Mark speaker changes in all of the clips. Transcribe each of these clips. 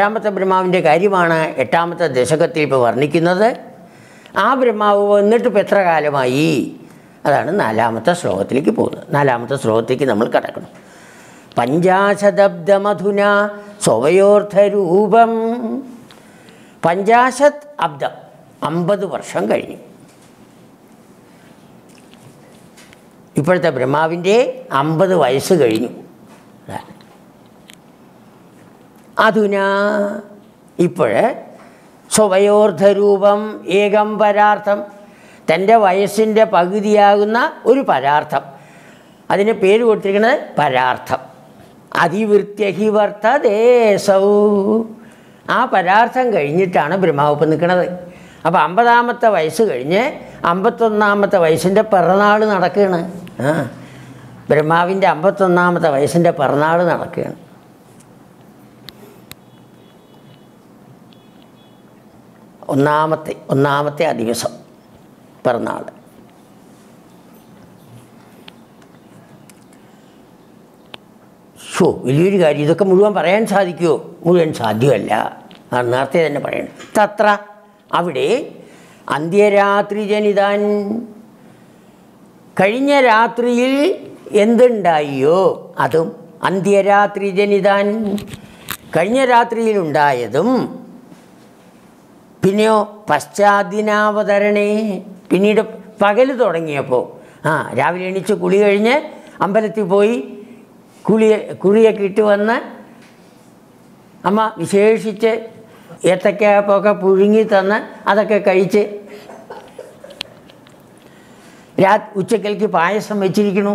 Speaker 1: ഏഴാമത്തെ ബ്രഹ്മാവിൻ്റെ കാര്യമാണ് എട്ടാമത്തെ ദശകത്തിൽ ഇപ്പോൾ വർണ്ണിക്കുന്നത് ആ ബ്രഹ്മാവ് വന്നിട്ട് ഇപ്പം എത്ര കാലമായി അതാണ് നാലാമത്തെ ശ്ലോകത്തിലേക്ക് പോകുന്നത് നാലാമത്തെ ശ്ലോകത്തേക്ക് നമ്മൾ കടക്കണം പഞ്ചാശതബ്ദമധുന സ്വവയോർത്ഥരൂപം പഞ്ചാശത് അബ്ദം അമ്പത് വർഷം കഴിഞ്ഞു ഇപ്പോഴത്തെ ബ്രഹ്മാവിൻ്റെ അമ്പത് വയസ്സ് കഴിഞ്ഞു അതാണ്. അധുന ഇപ്പോഴ് സ്വവയോർദ്ധരൂപം ഏകം പരാർത്ഥം തൻ്റെ വയസ്സിൻ്റെ പകുതിയാകുന്ന ഒരു പരാർത്ഥം അതിന് പേര് കൊടുത്തിരിക്കുന്നത് പരാർത്ഥം അതിവൃത്യഹി വർത്തദേശൗ ആ പരാർത്ഥം കഴിഞ്ഞിട്ടാണ് ബ്രഹ്മാവ് നിൽക്കുന്നത് അപ്പോൾ അമ്പതാമത്തെ വയസ്സ് കഴിഞ്ഞ് അമ്പത്തൊന്നാമത്തെ വയസ്സിൻ്റെ പിറന്നാൾ നടക്കുകയാണ് ആ ബ്രഹ്മാവിൻ്റെ അമ്പത്തൊന്നാമത്തെ വയസ്സിൻ്റെ പിറന്നാൾ നടക്കുകയാണ് ഒന്നാമത്തെ ഒന്നാമത്തെ ആ ദിവസം പിറന്നാൾ ഷോ വലിയൊരു കാര്യം ഇതൊക്കെ മുഴുവൻ പറയാൻ സാധിക്കുമോ മുഴുവൻ സാധ്യമല്ല ആ നേരത്തെ തന്നെ പറയണം തത്ര അവിടെ അന്ത്യരാത്രി ജനിതാൻ കഴിഞ്ഞ രാത്രിയിൽ എന്തുണ്ടായോ അതും അന്ത്യരാത്രി ജനിതാൻ കഴിഞ്ഞ രാത്രിയിൽ ഉണ്ടായതും പിന്നെയോ പശ്ചാദിനാവതരണേ പിന്നീട് പകൽ തുടങ്ങിയപ്പോൾ ആ രാവിലെ എണീച്ച് കുളി കഴിഞ്ഞ് അമ്പലത്തിൽ പോയി കുളി കുളിയൊക്കെ ഇട്ട് വന്ന് അമ്മ വിശേഷിച്ച് ഏത്തക്കാപ്പൊക്കെ പുഴുങ്ങി തന്ന് അതൊക്കെ കഴിച്ച് രാ ഉച്ചക്കൽക്ക് പായസം വെച്ചിരിക്കണു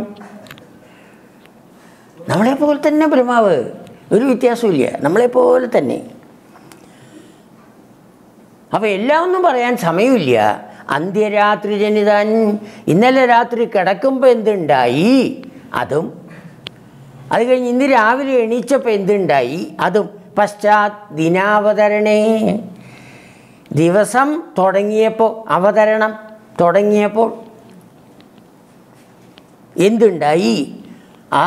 Speaker 1: നമ്മളെപ്പോലെ തന്നെ ബ്രഹ്മാവ് ഒരു വ്യത്യാസമില്ല നമ്മളെപ്പോലെ തന്നെ അപ്പോൾ എല്ലാം ഒന്നും പറയാൻ സമയമില്ല അന്ത്യരാത്രി ജനിതാൻ ഇന്നലെ രാത്രി കിടക്കുമ്പോൾ എന്തുണ്ടായി അതും അത് കഴിഞ്ഞ് ഇന്ന് രാവിലെ എണീച്ചപ്പോൾ എന്തുണ്ടായി അതും പശ്ചാത് ദിനാവതരണേ ദിവസം തുടങ്ങിയപ്പോൾ അവതരണം തുടങ്ങിയപ്പോൾ എന്തുണ്ടായി ആ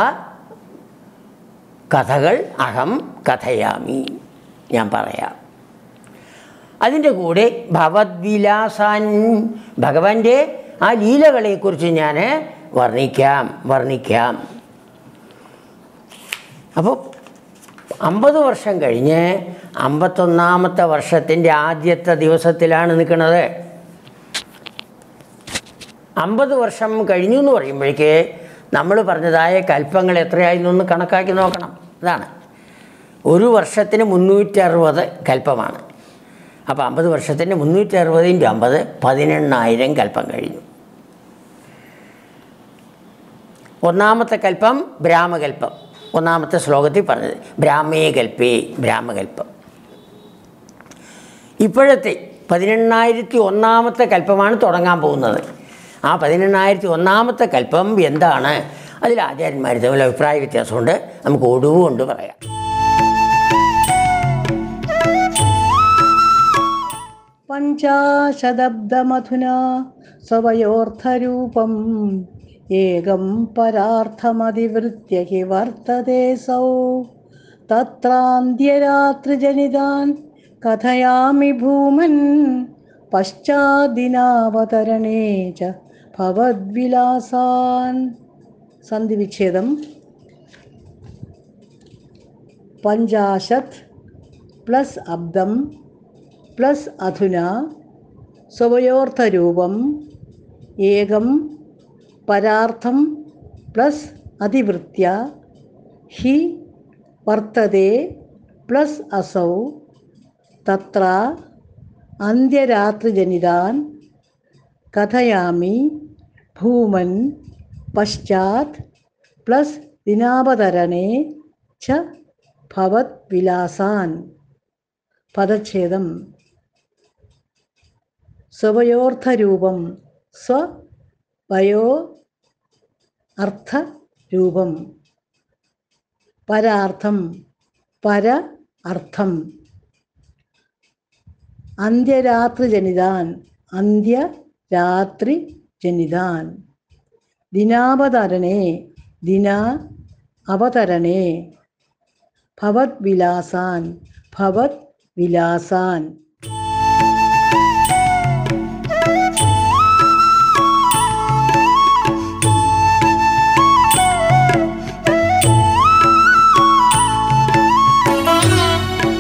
Speaker 1: കഥകൾ അഹം കഥയാമി ഞാൻ പറയാം അതിൻ്റെ കൂടെ ഭവദ്വിലാസാൻ ഭഗവാന്റെ ആ ലീലകളെക്കുറിച്ച് ഞാൻ വർണ്ണിക്കാം വർണ്ണിക്കാം അപ്പോൾ അമ്പത് വർഷം കഴിഞ്ഞ് അമ്പത്തൊന്നാമത്തെ വർഷത്തിൻ്റെ ആദ്യത്തെ ദിവസത്തിലാണ് നിൽക്കുന്നത് അമ്പത് വർഷം കഴിഞ്ഞു എന്ന് പറയുമ്പോഴേക്ക് നമ്മൾ പറഞ്ഞതായ കൽപ്പങ്ങൾ എത്രയായിരുന്നു എന്ന് കണക്കാക്കി നോക്കണം അതാണ് ഒരു വർഷത്തിന് മുന്നൂറ്റി അറുപത് കൽപ്പമാണ് അപ്പോൾ അമ്പത് വർഷത്തിന് മുന്നൂറ്റി അറുപത് ഇൻറ്റു അമ്പത് പതിനെണ്ണായിരം കൽപ്പം കഴിഞ്ഞു ഒന്നാമത്തെ കൽപ്പം ബ്രാഹ്മകൽപ്പം ഒന്നാമത്തെ ശ്ലോകത്തിൽ പറഞ്ഞത് ബ്രാഹ്മേ കൽപ്പേ ബ്രാഹ്മകൽപ്പം ഇപ്പോഴത്തെ പതിനെണ്ണായിരത്തി ഒന്നാമത്തെ കൽപ്പമാണ് തുടങ്ങാൻ പോകുന്നത് ആ പതിനെണ്ണായിരത്തി ഒന്നാമത്തെ കൽപ്പം എന്താണ് അതിൽ ആചാര്യന്മാർ തമ്മിൽ അഭിപ്രായ വ്യത്യാസമുണ്ട് നമുക്ക് ഒടുവുകൊണ്ട് പറയാം
Speaker 2: പഞ്ചാശദബ്ദമധുന സ്വവയോർത്ഥരൂപം ഏകം പരാർത്ഥമതിവൃത്യ ഹി വർത്തതേസൗ തത്രാന്ത്യരാത്രിജനിതാൻ കഥയാമി ഭൂമൻ പശ്ചാദിനാവതരണേ ച ഭവദ്വിലാസാൻ സന്ധിവിച്ഛേദം പഞ്ചാശത് പ്ലസ് അബ്ദം പ്ലസ് അധുന സ്വവയോർത്ഥരൂപം ഏകം പരാർത്ഥം പ്ലസ് അതിവൃത്യ ഹി വർത്തതേ പ്ലസ് അസൗ തത്ര അന്ത്യരാത്രിജനിതാൻ കഥയാമി ഭൂമൻ പശ്ചാത് പ്ലസ് ദിനാവതരണേ ച ഭവത് വിലാസാൻ പദച്ഛേദം സ്വവയോർത്ഥരൂപം സ്വവയോ അർത്ഥരൂപം പരാർത്ഥം പര അർത്ഥം അന്ത്യരാത്രിജനിതാൻ അന്ത്യരാത്രി ജനിതാൻ ദിനാവതരണേ ദിന അവതരണേ ഭവത് വിലാസാൻ ഭവത് വിലാസാൻ